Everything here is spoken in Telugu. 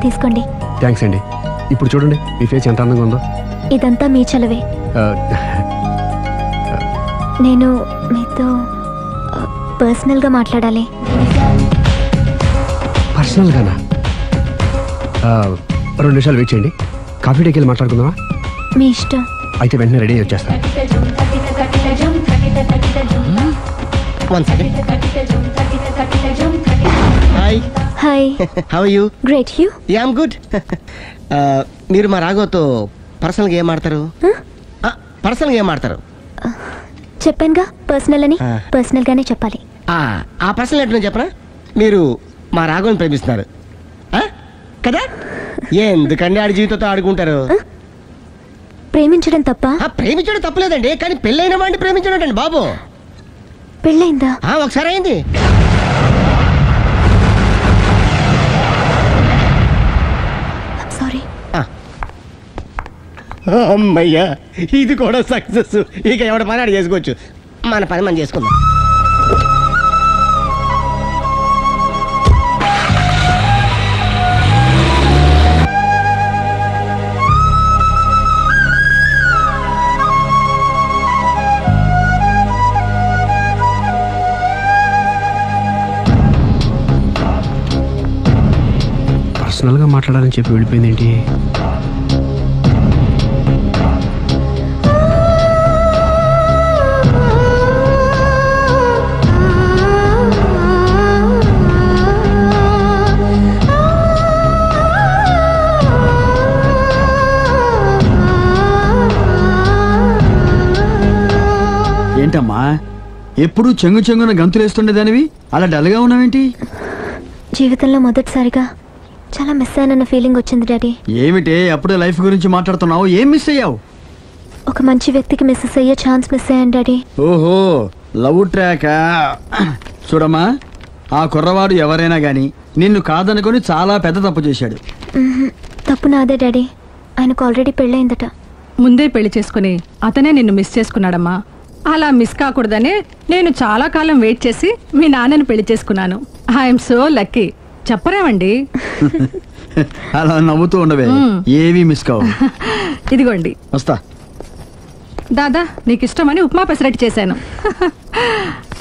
తీసుకోండి థ్యాంక్స్ అండి ఇప్పుడు చూడండి మీ ఫేస్ ఎంత అందంగా ఉందో ఇదంతా మీ చలవే ఆ, నేను మీతో ఆ, పర్సనల్గా మాట్లాడాలి పర్సనల్గానా ఆ, రెండు నిమిషాలు వెయిట్ చేయండి కాఫీ డేకి వెళ్ళి మాట్లాడుకుందామా మీ ఇష్టం అయితే వెంటనే రెడీ అయ్యి వచ్చేస్తాను one second hi hi how you great you am good మీరు మా రాఘవతో పర్సనల్గా ఏం ఆడతారు పర్సనల్గా ఏం ఆడతారు చెప్పానుగా పర్సనల్ అని ఆ. పర్సనల్గానే చెప్పాలి ఆ, ఆ పర్సనల్ ఎట్లా చెప్పరా మీరు మా రాఘవని ప్రేమిస్తున్నారు ఆ? కదా ఎందుకండి ఆడి జీవితంతో ఆడుకుంటారు ప్రేమించడం తప్ప ఆ, ప్రేమించడం తప్పలేదండి కానీ పెళ్ళైన వాడిని ప్రేమించడం అండి బాబు పెళ్ళైందా ఆ, ఒకసారి అయింది సారీ అమ్మయ్యా ఇది కూడా సక్సెస్ ఇక ఎవడ పని ఆడు చేసుకోవచ్చు మన పని మనం చేసుకుందాం పర్సనల్గా మాట్లాడాలని చెప్పి వెళ్ళిపోయింది ఏంటి ఏంటమ్మా ఎప్పుడు చెంగు చెంగున గంతులేస్తుండేదానివి అలా డల్గా ఉన్నావేంటి జీవితంలో మొదటిసారిగా చాలా మిస్ అయినన్న ఫీలింగ్ వచ్చింది డాడీ ఏమిటే అప్పుడే లైఫ్ గురించి మాట్లాడుతున్నావు ఏం మిస్ అయ్యావు ఒక మంచి వ్యక్తికి మిస్సెస్ అయ్యే ఛాన్స్ మిస్ అయ్యాను డాడీ ఓహో లవ్ ట్రాక్ చూడమ్మా ఆ కుర్రవాడు ఎవరైనా గాని నిన్ను కాదనుకొని చాలా పెద్ద తప్పు చేశాడు మ్మ్హ్. తప్పు నాదే డాడీ ఆయనకు ఆల్రెడీ పెళ్ళయిందట ముందే పెళ్లి చేసుకుని అతనే నిన్ను మిస్ చేసుకున్నాడమ్మా అలా మిస్ కాకూడదనే నేను చాలా కాలం వెయిట్ చేసి మీ నాన్నని పెళ్లి చేసుకున్నాను ఐఎమ్ సో లక్కీ చెప్పరేమండి అలా నవ్వుతూ ఉండవే ఏమీ మిస్ కావు ఇదిగోండి వస్తా దాదా నీకు ఇష్టమని ఉప్మా పెసరట్టు చేశాను